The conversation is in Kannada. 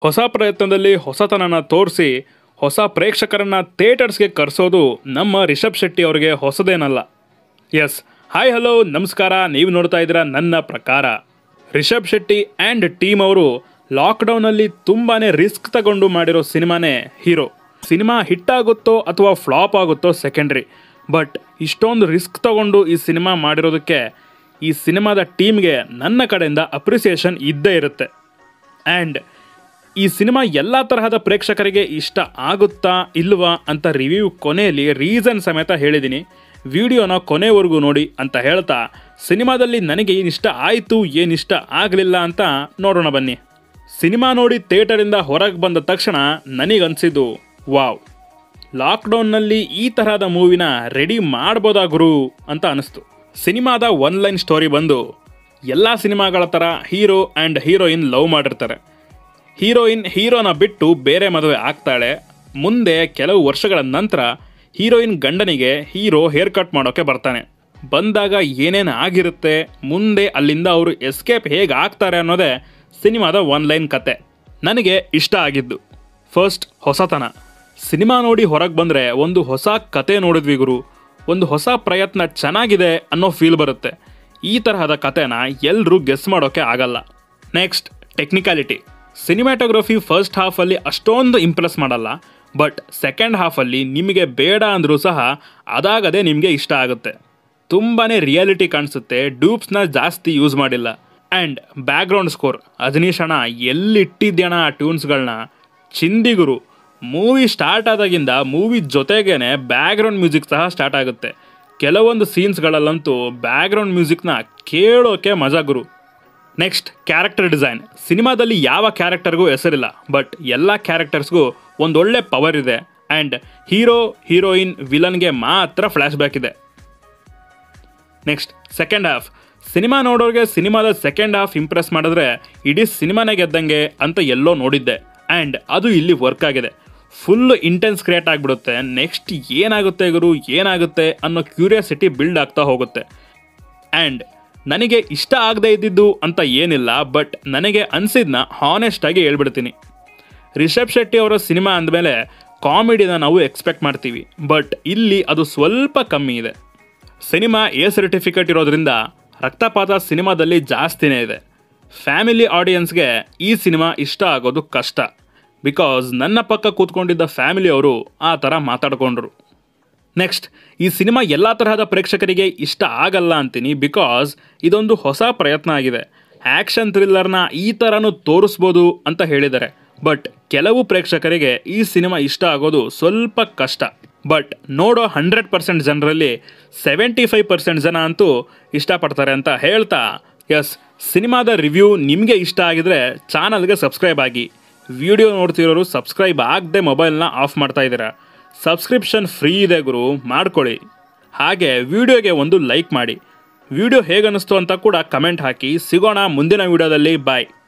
ಹೊಸ ಪ್ರಯತ್ನದಲ್ಲಿ ಹೊಸತನನ ತೋರಿಸಿ ಹೊಸ ಪ್ರೇಕ್ಷಕರನ್ನ ಥಿಯೇಟರ್ಸ್ಗೆ ಕರೆಸೋದು ನಮ್ಮ ರಿಷಬ್ ಶೆಟ್ಟಿ ಅವರಿಗೆ ಹೊಸದೇನಲ್ಲ ಎಸ್ ಹಾಯ್ ಹಲೋ ನಮಸ್ಕಾರ ನೀವು ನೋಡ್ತಾ ಇದ್ದೀರಾ ನನ್ನ ಪ್ರಕಾರ ರಿಷಬ್ ಶೆಟ್ಟಿ ಆ್ಯಂಡ್ ಟೀಮ್ ಅವರು ಲಾಕ್ಡೌನಲ್ಲಿ ತುಂಬಾ ರಿಸ್ಕ್ ತಗೊಂಡು ಮಾಡಿರೋ ಸಿನಿಮಾನೇ ಹೀರೋ ಸಿನಿಮಾ ಹಿಟ್ ಆಗುತ್ತೋ ಅಥವಾ ಫ್ಲಾಪ್ ಆಗುತ್ತೋ ಸೆಕೆಂಡ್ರಿ ಬಟ್ ಇಷ್ಟೊಂದು ರಿಸ್ಕ್ ತಗೊಂಡು ಈ ಸಿನಿಮಾ ಮಾಡಿರೋದಕ್ಕೆ ಈ ಸಿನಿಮಾದ ಟೀಮ್ಗೆ ನನ್ನ ಕಡೆಯಿಂದ ಅಪ್ರಿಸಿಯೇಷನ್ ಇದ್ದೇ ಇರುತ್ತೆ ಆ್ಯಂಡ್ ಈ ಸಿನಿಮಾ ಎಲ್ಲ ತರಹದ ಪ್ರೇಕ್ಷಕರಿಗೆ ಇಷ್ಟ ಆಗುತ್ತಾ ಇಲ್ವಾ ಅಂತ ರಿವ್ಯೂ ಕೊನೆಯಲ್ಲಿ ರೀಸನ್ ಸಮೇತ ಹೇಳಿದ್ದೀನಿ ವಿಡಿಯೋನ ಕೊನೆವರೆಗೂ ನೋಡಿ ಅಂತ ಹೇಳ್ತಾ ಸಿನಿಮಾದಲ್ಲಿ ನನಗೆ ಏನಿಷ್ಟ ಆಯಿತು ಏನಿಷ್ಟ ಆಗಲಿಲ್ಲ ಅಂತ ನೋಡೋಣ ಬನ್ನಿ ಸಿನಿಮಾ ನೋಡಿ ಥಿಯೇಟರಿಂದ ಹೊರಗೆ ಬಂದ ತಕ್ಷಣ ನನಗನ್ಸಿದ್ದು ವಾವ್ ಲಾಕ್ಡೌನ್ನಲ್ಲಿ ಈ ತರಹದ ಮೂವಿನ ರೆಡಿ ಮಾಡ್ಬೋದಾ ಗುರು ಅಂತ ಅನಿಸ್ತು ಸಿನಿಮಾದ ಒನ್ ಲೈನ್ ಸ್ಟೋರಿ ಬಂದು ಎಲ್ಲ ಸಿನಿಮಾಗಳ ಥರ ಹೀರೋ ಆ್ಯಂಡ್ ಹೀರೋಯಿನ್ ಲವ್ ಮಾಡಿರ್ತಾರೆ ಹೀರೋಯಿನ್ ಹೀರೋನ ಬಿಟ್ಟು ಬೇರೆ ಮದುವೆ ಆಗ್ತಾಳೆ ಮುಂದೆ ಕೆಲವು ವರ್ಷಗಳ ನಂತರ ಹೀರೋಯಿನ್ ಗಂಡನಿಗೆ ಹೀರೋ ಹೇರ್ ಕಟ್ ಮಾಡೋಕೆ ಬರ್ತಾನೆ ಬಂದಾಗ ಏನೇನು ಆಗಿರುತ್ತೆ ಮುಂದೆ ಅಲ್ಲಿಂದ ಅವರು ಎಸ್ಕೇಪ್ ಹೇಗೆ ಆಗ್ತಾರೆ ಅನ್ನೋದೇ ಸಿನಿಮಾದ ಒನ್ ಲೈನ್ ಕತೆ ನನಗೆ ಇಷ್ಟ ಆಗಿದ್ದು ಫಸ್ಟ್ ಹೊಸತನ ಸಿನಿಮಾ ನೋಡಿ ಹೊರಗೆ ಬಂದರೆ ಒಂದು ಹೊಸ ಕತೆ ನೋಡಿದ್ವಿ ಗುರು ಒಂದು ಹೊಸ ಪ್ರಯತ್ನ ಚೆನ್ನಾಗಿದೆ ಅನ್ನೋ ಫೀಲ್ ಬರುತ್ತೆ ಈ ತರಹದ ಕತೆನ ಎಲ್ಲರೂ ಗೆಸ್ ಮಾಡೋಕೆ ಆಗಲ್ಲ ನೆಕ್ಸ್ಟ್ ಟೆಕ್ನಿಕಾಲಿಟಿ ಸಿನಿಮ್ಯಾಟೋಗ್ರಫಿ ಫಸ್ಟ್ ಹಾಫಲ್ಲಿ ಅಷ್ಟೊಂದು ಇಂಪ್ರೆಸ್ ಮಾಡಲ್ಲ ಬಟ್ ಸೆಕೆಂಡ್ ಹಾಫಲ್ಲಿ ನಿಮಗೆ ಬೇಡ ಅಂದರೂ ಸಹ ಅದಾಗದೇ ನಿಮಗೆ ಇಷ್ಟ ಆಗುತ್ತೆ ತುಂಬಾ ರಿಯಾಲಿಟಿ ಕಾಣಿಸುತ್ತೆ ಡೂಪ್ಸ್ನ ಜಾಸ್ತಿ ಯೂಸ್ ಮಾಡಿಲ್ಲ ಆ್ಯಂಡ್ ಬ್ಯಾಕ್ಗ್ರೌಂಡ್ ಸ್ಕೋರ್ ಅಜನೀಶ್ ಅಣ್ಣ ಎಲ್ಲಿಟ್ಟಿದ್ಯಣ ಆ ಟ್ಯೂನ್ಸ್ಗಳನ್ನ ಚಿಂದಿಗುರು ಮೂವಿ ಸ್ಟಾರ್ಟ್ ಆದಾಗಿಂದ ಮೂವಿ ಜೊತೆಗೇನೆ ಬ್ಯಾಕ್ಗ್ರೌಂಡ್ ಮ್ಯೂಸಿಕ್ ಸಹ ಸ್ಟಾರ್ಟ್ ಆಗುತ್ತೆ ಕೆಲವೊಂದು ಸೀನ್ಸ್ಗಳಲ್ಲಂತೂ ಬ್ಯಾಕ್ಗ್ರೌಂಡ್ ಮ್ಯೂಸಿಕ್ನ ಕೇಳೋಕೆ ಮಜಾ ಗುರು ನೆಕ್ಸ್ಟ್ ಕ್ಯಾರೆಕ್ಟರ್ ಡಿಸೈನ್ ಸಿನಿಮಾದಲ್ಲಿ ಯಾವ ಕ್ಯಾರೆಕ್ಟರ್ಗೂ ಹೆಸರಿಲ್ಲ ಬಟ್ ಎಲ್ಲ ಕ್ಯಾರೆಕ್ಟರ್ಸ್ಗೂ ಒಂದೊಳ್ಳೆ ಪವರ್ ಇದೆ ಆ್ಯಂಡ್ ಹೀರೋ ಹೀರೋಯಿನ್ ವಿಲನ್ಗೆ ಮಾತ್ರ ಫ್ಲ್ಯಾಶ್ ಬ್ಯಾಕ್ ಇದೆ ನೆಕ್ಸ್ಟ್ ಸೆಕೆಂಡ್ ಹಾಫ್ ಸಿನಿಮಾ ನೋಡೋರಿಗೆ ಸಿನಿಮಾದ ಸೆಕೆಂಡ್ ಹಾಫ್ ಇಂಪ್ರೆಸ್ ಮಾಡಿದ್ರೆ ಇಡೀ ಸಿನಿಮಾನೇ ಗೆದ್ದಂಗೆ ಅಂತ ಎಲ್ಲೋ ನೋಡಿದ್ದೆ ಆ್ಯಂಡ್ ಅದು ಇಲ್ಲಿ ವರ್ಕ್ ಆಗಿದೆ ಫುಲ್ ಇಂಟೆನ್ಸ್ ಕ್ರಿಯೇಟ್ ಆಗಿಬಿಡುತ್ತೆ ನೆಕ್ಸ್ಟ್ ಏನಾಗುತ್ತೆ ಗುರು ಏನಾಗುತ್ತೆ ಅನ್ನೋ ಕ್ಯೂರಿಯಾಸಿಟಿ ಬಿಲ್ಡ್ ಆಗ್ತಾ ಹೋಗುತ್ತೆ ಆ್ಯಂಡ್ ನನಗೆ ಇಷ್ಟ ಆಗದೆ ಇದ್ದಿದ್ದು ಅಂತ ಏನಿಲ್ಲ ಬಟ್ ನನಗೆ ಅನಿಸಿದ್ನ ಹಾನೆಸ್ಟಾಗಿ ಹೇಳ್ಬಿಡ್ತೀನಿ ರಿಷಬ್ ಶೆಟ್ಟಿ ಅವರ ಸಿನಿಮಾ ಅಂದಮೇಲೆ ಕಾಮಿಡಿನ ನಾವು ಎಕ್ಸ್ಪೆಕ್ಟ್ ಮಾಡ್ತೀವಿ ಬಟ್ ಇಲ್ಲಿ ಅದು ಸ್ವಲ್ಪ ಕಮ್ಮಿ ಇದೆ ಸಿನಿಮಾ ಎ ಸರ್ಟಿಫಿಕೇಟ್ ಇರೋದ್ರಿಂದ ರಕ್ತಪಾತ ಸಿನಿಮಾದಲ್ಲಿ ಜಾಸ್ತಿನೇ ಇದೆ ಫ್ಯಾಮಿಲಿ ಆಡಿಯನ್ಸ್ಗೆ ಈ ಸಿನಿಮಾ ಇಷ್ಟ ಆಗೋದು ಕಷ್ಟ ಬಿಕಾಸ್ ನನ್ನ ಪಕ್ಕ ಕೂತ್ಕೊಂಡಿದ್ದ ಫ್ಯಾಮಿಲಿಯವರು ಆ ಥರ ಮಾತಾಡ್ಕೊಂಡ್ರು ನೆಕ್ಸ್ಟ್ ಈ ಸಿನಿಮಾ ಎಲ್ಲ ತರಹದ ಪ್ರೇಕ್ಷಕರಿಗೆ ಇಷ್ಟ ಆಗಲ್ಲ ಅಂತೀನಿ ಬಿಕಾಸ್ ಇದೊಂದು ಹೊಸ ಪ್ರಯತ್ನ ಆಗಿದೆ ಆ್ಯಕ್ಷನ್ ಥ್ರಿಲ್ಲರ್ನ ಈ ಥರನೂ ತೋರಿಸ್ಬೋದು ಅಂತ ಹೇಳಿದ್ದಾರೆ ಬಟ್ ಕೆಲವು ಪ್ರೇಕ್ಷಕರಿಗೆ ಈ ಸಿನಿಮಾ ಇಷ್ಟ ಆಗೋದು ಸ್ವಲ್ಪ ಕಷ್ಟ ಬಟ್ ನೋಡೋ ಹಂಡ್ರೆಡ್ ಪರ್ಸೆಂಟ್ ಜನರಲ್ಲಿ ಸೆವೆಂಟಿ ಫೈವ್ ಪರ್ಸೆಂಟ್ ಜನ ಅಂತೂ ಇಷ್ಟಪಡ್ತಾರೆ ಅಂತ ಹೇಳ್ತಾ ಎಸ್ ಸಿನಿಮಾದ ರಿವ್ಯೂ ನಿಮಗೆ ಇಷ್ಟ ಆಗಿದ್ರೆ ಚಾನಲ್ಗೆ ಸಬ್ಸ್ಕ್ರೈಬ್ ಆಗಿ ವಿಡಿಯೋ ನೋಡ್ತಿರೋರು ಸಬ್ಸ್ಕ್ರೈಬ್ ಆಗದೆ ಮೊಬೈಲ್ನ ಆಫ್ ಮಾಡ್ತಾ ಇದ್ದೀರಾ ಸಬ್ಸ್ಕ್ರಿಪ್ಷನ್ ಫ್ರೀ ಇದೆ ಗುರು ಮಾಡ್ಕೊಳ್ಳಿ ಹಾಗೆ ವಿಡಿಯೋಗೆ ಒಂದು ಲೈಕ್ ಮಾಡಿ ವಿಡಿಯೋ ಹೇಗನ್ನಿಸ್ತು ಅಂತ ಕೂಡ ಕಮೆಂಟ್ ಹಾಕಿ ಸಿಗೋಣ ಮುಂದಿನ ವಿಡಿಯೋದಲ್ಲಿ ಬಾಯ್